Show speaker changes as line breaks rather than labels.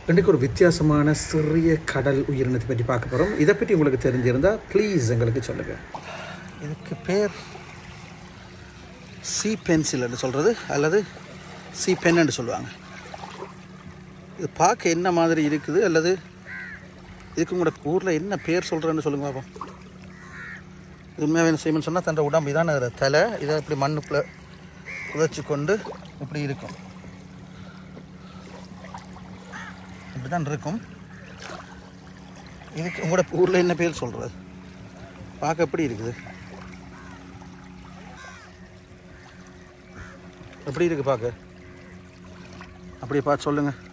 இன்றைக்கு ஒரு வித்தியாசமான சிறிய கடல் உயிரினத்தை பற்றி பார்க்க போகிறோம் இதை பற்றி உங்களுக்கு தெரிஞ்சிருந்தால் ப்ளீஸ் எங்களுக்கு சொல்லுங்கள் இதுக்கு பேர் சி பென்சில்னு சொல்கிறது அல்லது சி பென்னு சொல்லுவாங்க இது பார்க்க என்ன மாதிரி இருக்குது அல்லது இதுக்கு உங்களோட ஊரில் என்ன பேர் சொல்கிறேன்னு சொல்லுங்க பாப்போம் இது உண்மையாக என்ன செய்யணும்னு சொன்னால் தன்னோட உடம்பு இதான அதில் தலை இதை இப்படி மண்ணுக்குள்ளே புதைச்சி கொண்டு இப்படி இருக்கும் இப்படி தான் இருக்கும் இதுக்கு உங்களோட ஊரில் என்ன பேர் சொல்கிறது பார்க்க எப்படி இருக்குது எப்படி இருக்குது பார்க்க அப்படியே பார்த்து சொல்லுங்கள்